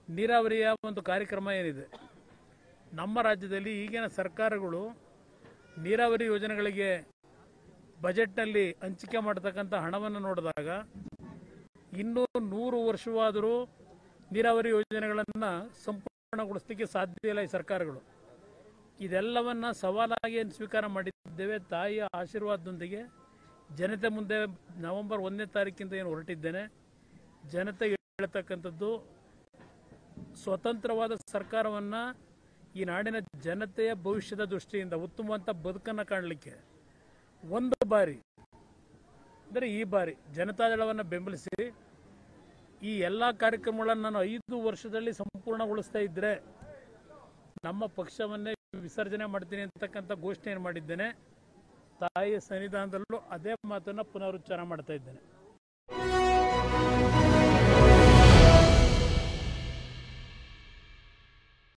ನೀರಾವರಿಯ ಒಂದು ಕಾರ್ಯಕ್ರಮ ಏನಿದೆ ನಮ್ಮ ರಾಜ್ಯದಲ್ಲಿ ಈಗಿನ ಸರ್ಕಾರಗಳು ನೀರಾವರಿ ಯೋಜನೆಗಳಿಗೆ ಬಜೆಟ್ನಲ್ಲಿ ಹಂಚಿಕೆ ಮಾಡತಕ್ಕಂಥ ಹಣವನ್ನು ನೋಡಿದಾಗ ಇನ್ನೂ ನೂರು ವರ್ಷವಾದರೂ ನೀರಾವರಿ ಯೋಜನೆಗಳನ್ನು ಸಂಪೂರ್ಣಗೊಳಿಸಲಿಕ್ಕೆ ಸಾಧ್ಯ ಇಲ್ಲ ಈ ಸರ್ಕಾರಗಳು ಇದೆಲ್ಲವನ್ನ ಸವಾಲಾಗಿ ಏನು ಸ್ವೀಕಾರ ಮಾಡಿದ್ದೇವೆ ತಾಯಿಯ ಆಶೀರ್ವಾದದೊಂದಿಗೆ ಜನತೆ ಮುಂದೆ ನವೆಂಬರ್ ಒಂದನೇ ತಾರೀಕಿಂದ ಏನು ಹೊರಟಿದ್ದೇನೆ ಜನತೆ ಹೇಳ್ತಕ್ಕಂಥದ್ದು ಸ್ವತಂತ್ರವಾದ ಸರ್ಕಾರವನ್ನು ಈ ನಾಡಿನ ಜನತೆಯ ಭವಿಷ್ಯದ ದೃಷ್ಟಿಯಿಂದ ಉತ್ತಮವಂತ ಬದುಕನ್ನು ಕಾಣಲಿಕ್ಕೆ ಒಂದು ಬಾರಿ ಅಂದರೆ ಈ ಬಾರಿ ಜನತಾದಳವನ್ನು ಬೆಂಬಲಿಸಿ ಈ ಎಲ್ಲ ಕಾರ್ಯಕ್ರಮಗಳನ್ನು ನಾನು ಐದು ವರ್ಷದಲ್ಲಿ ಸಂಪೂರ್ಣಗೊಳಿಸ್ತಾ ಇದ್ದರೆ ನಮ್ಮ ಪಕ್ಷವನ್ನೇ ವಿಸರ್ಜನೆ ಮಾಡ್ತೀನಿ ಅಂತಕ್ಕಂಥ ಘೋಷಣೆಯನ್ನು ಮಾಡಿದ್ದೇನೆ ತಾಯಿಯ ಸನ್ನಿಧಾನದಲ್ಲೂ ಅದೇ ಮಾತನ್ನು ಪುನರುಚ್ಚಾರ ಮಾಡ್ತಾ ಇದ್ದೇನೆ